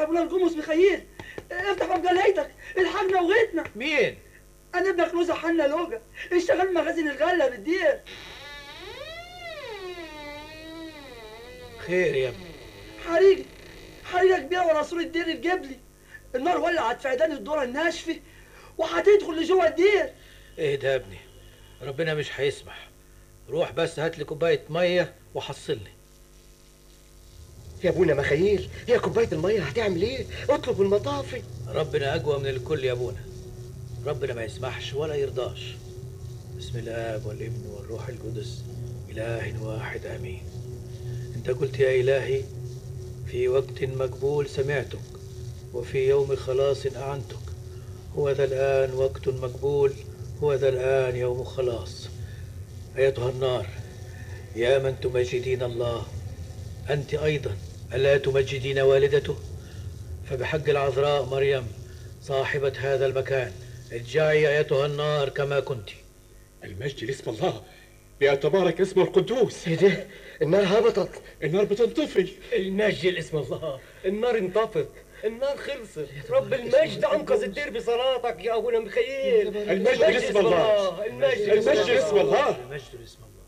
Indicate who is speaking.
Speaker 1: يا ابونا القمص مخيل افتح بجليتك الحقنا وغيتنا
Speaker 2: مين
Speaker 1: انا ابنك نوزة حنا لوجا اشتغل مخازن الغله بالدير
Speaker 2: خير يا ابني
Speaker 1: حريقه حريقه كبيره ورا سور الدير الجبلي النار ولعت في عيدان الذره الناشفه وهتدخل لجوه الدير
Speaker 2: ايه ده يا ابني ربنا مش هيسمح روح بس هات لي كوبايه ميه وحصلني
Speaker 3: يا ابونا مخيل هي كوبايه الميه هتعمل ايه اطلب المطافي
Speaker 2: ربنا اقوى من الكل يا ابونا ربنا ما يسمحش ولا يرضاش بسم الاب والابن والروح القدس اله واحد امين انت قلت يا الهي في وقت مقبول سمعتك وفي يوم خلاص اعنتك هو ذا الان وقت مقبول هو ذا الان يوم خلاص ايتها النار يا من تمجدين الله انت ايضا الا تمجدين والدته فبحق العذراء مريم صاحبة هذا المكان ارجعي أيتها النار كما كنت
Speaker 4: المجد لاسم الله بيتبارك اسمه القدوس
Speaker 3: ايه ده النار هبطت
Speaker 4: النار بتنطفي
Speaker 5: المجد لاسم الله النار انطفت النار خلصت رب المجد انقذ الدير بصلاتك يا ابونا ميخائيل
Speaker 4: المجد لاسم الله
Speaker 5: المجد
Speaker 4: المجد لاسم الله
Speaker 2: المجد لاسم الله